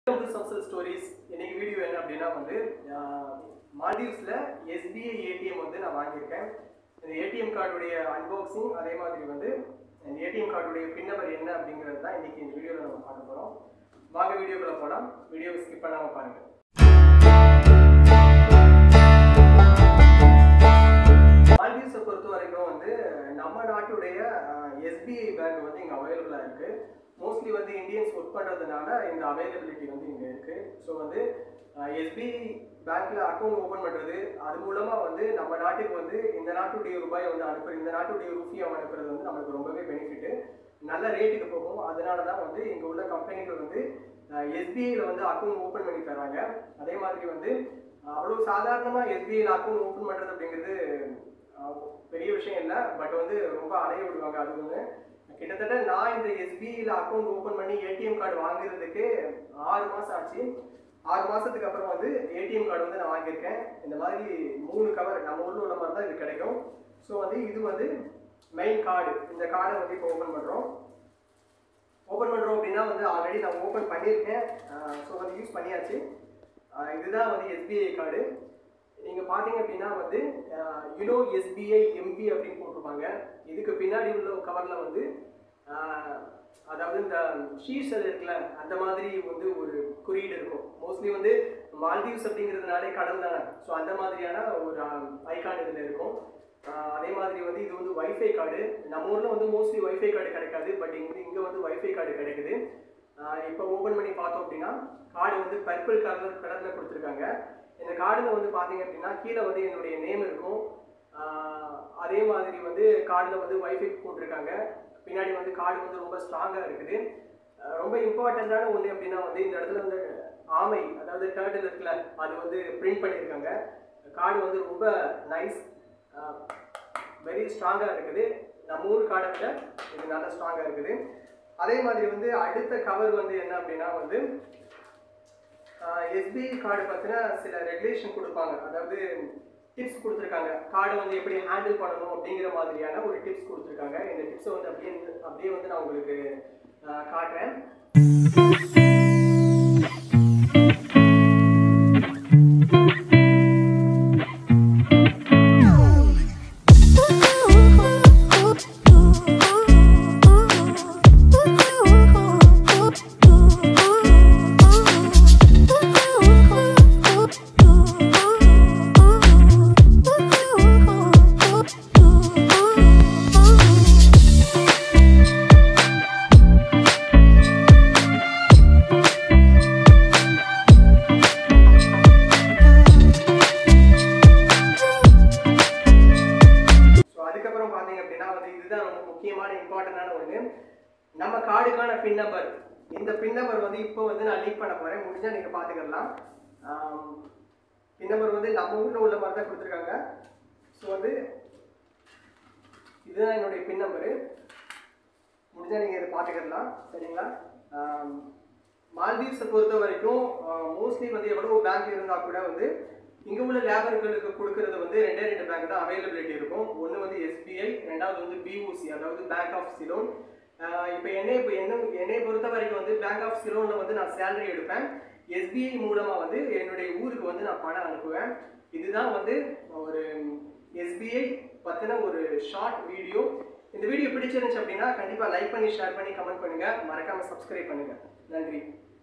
welcome to சம்சல் stories இன்னைக்கு video என்ன அப்படின்னா வந்து மால்டீவ்ஸில் எஸ்பிஐ ஏடிஎம் வந்து நான் வாங்கியிருக்கேன் இந்த ஏடிஎம் கார்டுடைய அன்பாக்சிங் அதே மாதிரி வந்து இந்த ஏடிஎம் கார்டுடைய பின் நம்பர் என்ன அப்படிங்கிறது தான் இன்னைக்கு இந்த வீடியோவில் நம்ம பார்க்க போகிறோம் வாங்க வீடியோக்குள்ள போகலாம் வீடியோவை ஸ்கிப் பண்ணாமல் பாருங்கள் மால்டீவ்ஸை பொறுத்த வரைக்கும் வந்து நம்ம நாட்டுடைய எஸ்பிஐ பேங்க் வந்து இங்கே அவைலபிளாக இருக்குது மோஸ்ட்லி வந்து இந்தியன்ஸ் ஒர்க் பண்ணுறதுனால இந்த அவைலபிலிட்டி வந்து இங்கே இருக்குது ஸோ வந்து எஸ்பிஐ பேங்க்கில் அக்கௌண்ட் ஓப்பன் பண்ணுறது அது மூலமாக வந்து நம்ம நாட்டுக்கு வந்து இந்த நாட்டுடைய ரூபாயை வந்து அனுப்புறது இந்த நாட்டுடைய ருஃபியை அனுப்புறது வந்து நம்மளுக்கு ரொம்பவே பெனிஃபிட்டு நல்ல ரேட்டுக்கு போகும் அதனால தான் வந்து இங்கே உள்ள கம்பெனிகள் வந்து எஸ்பிஐயில் வந்து அக்கௌண்ட் ஓப்பன் பண்ணி தராங்க அதே மாதிரி வந்து அவ்வளோ சாதாரணமாக எஸ்பிஐயில் அக்கௌண்ட் ஓப்பன் பண்ணுறது அப்படிங்கிறது அஹ், பெரிய விஷயம் இல்லை பட் வந்து ரொம்ப அலைய விடுவாங்க அது ஒன்று கிட்டத்தட்ட நான் இந்த எஸ்பிஐயில் அக்கௌண்ட் ஓப்பன் பண்ணி ஏடிஎம் கார்டு வாங்குறதுக்கு ஆறு மாதம் ஆச்சு ஆறு மாதத்துக்கு அப்புறம் வந்து ஏடிஎம் கார்டு வந்து நான் வாங்கியிருக்கேன் இந்த மாதிரி மூணு கவர் நம்ம ஊரில் உள்ள மாதிரி தான் இது கிடைக்கும் ஸோ வந்து இது வந்து மெயின் கார்டு இந்த கார்டை வந்து இப்போ ஓப்பன் பண்ணுறோம் ஓப்பன் பண்ணுறோம் அப்படின்னா வந்து ஆல்ரெடி நான் ஓப்பன் பண்ணியிருக்கேன் ஸோ வந்து யூஸ் பண்ணியாச்சு அஹ் இதுதான் வந்து எஸ்பிஐ கார்டு நீங்கள் பார்த்தீங்க அப்படின்னா வந்து யுனோ எஸ்பிஐ எம்பி அப்படின்னு போட்டிருப்பாங்க இதுக்கு பின்னாடி உள்ள கவரில் வந்து அஹ், அதாவது இந்த ஷீர்ஷல் இருக்குல்ல அந்த மாதிரி வந்து ஒரு குறியீடு இருக்கும் மோஸ்ட்லி வந்து மால்தீவ்ஸ் அப்படிங்கிறதுனாலே கடல் தானே ஸோ அந்த மாதிரியான ஒரு ஐகான் இதில் இருக்கும் அஹ், அதே மாதிரி வந்து இது வந்து வைஃபை கார்டு நம்ம ஊரில் வந்து மோஸ்ட்லி வைஃபை கார்டு கிடைக்காது பட் இங்கே இங்கே வந்து வைஃபை கார்டு கிடைக்குது இப்போ ஓப்பன் பண்ணி பார்த்தோம் அப்படின்னா கார்டு வந்து பர்பிள் கலர் கலரில் கொடுத்துருக்காங்க இந்த கார்டில் வந்து பார்த்தீங்க அப்படின்னா கீழே வந்து என்னுடைய நேம் இருக்கும் ஆஹ் அதே மாதிரி வந்து கார்டில் வந்து வைஃபை போட்டிருக்காங்க பின்னாடி வந்து கார்டு வந்து ரொம்ப ஸ்ட்ராங்காக இருக்குது ஆஹ் ரொம்ப இம்பார்ட்டண்ட்டான ஒன்று அப்படின்னா வந்து இந்த இடத்துல வந்து ஆமை அதாவது டேர்ட்டில் இருக்குல்ல அது வந்து பிரிண்ட் பண்ணியிருக்காங்க கார்டு வந்து ரொம்ப நைஸ் வெரி ஸ்ட்ராங்காக இருக்குது நம்ம ஊர் கார்டை விட இது நல்லா ஸ்ட்ராங்காக இருக்குது அதே மாதிரி வந்து அடுத்த கவர் வந்து என்ன அப்படின்னா வந்து எஸ்பிஐ கார்டு பார்த்தீங்கன்னா சில ரெகுலேஷன் கொடுப்பாங்க அதாவது டிப்ஸ் கொடுத்துருக்காங்க கார்டை வந்து எப்படி ஹேண்டில் பண்ணணும் அப்படிங்கிற மாதிரியான ஒரு டிப்ஸ் கொடுத்துருக்காங்க இந்த டிப்ஸை வந்து அப்படியே அப்படியே வந்து நான் உங்களுக்கு ஆஹ் காட்டுறேன் ஸோ அதுக்கப்புறம் பார்த்தீங்க அப்படின்னா வந்து இதுதான் ரொம்ப முக்கியமான இம்பார்ட்டண்டான ஒன்று நம்ம கார்டுக்கான பின் நம்பர் இந்த பின் நம்பர் வந்து இப்போ வந்து நான் லீக் பண்ண போகிறேன் முடிஞ்சால் நீங்கள் பார்த்துக்கலாம் பின் நம்பர் வந்து நம்ம ஊரில் உள்ள மாதிரி தான் கொடுத்துருக்காங்க ஸோ வந்து இதுதான் என்னுடைய பின் நம்பரு முடிஞ்சால் நீங்கள் இதை பார்த்துக்கலாம் சரிங்களா மால்தீவ்ஸை பொறுத்த வரைக்கும் மோஸ்ட்லி வந்து எவ்வளோ பேங்க் இருந்தால் கூட வந்து இங்கே உள்ள லேபர்களுக்கு கொடுக்கறது வந்து ரெண்டே ரெண்டு பேங்க் தான் அவைலபிலிட்டி இருக்கும் ஒன்று வந்து எஸ்பிஐ ரெண்டாவது வந்து பிஓசி அதாவது பேங்க் ஆஃப் சிலோன் இப்போ என்னை இப்போ என்ன என்னை பொறுத்த வரைக்கும் வந்து பேங்க் ஆஃப் சிலோனில் வந்து நான் சேலரி எடுப்பேன் எஸ்பிஐ மூலமாக வந்து என்னுடைய ஊருக்கு வந்து நான் பணம் அனுப்புவேன் இதுதான் வந்து ஒரு எஸ்பிஐ பற்றின ஒரு ஷார்ட் வீடியோ இந்த வீடியோ பிடிச்சிருந்துச்சு அப்படின்னா கண்டிப்பாக லைக் பண்ணி ஷேர் பண்ணி கமெண்ட் பண்ணுங்கள் மறக்காமல் சப்ஸ்கிரைப் பண்ணுங்கள் நன்றி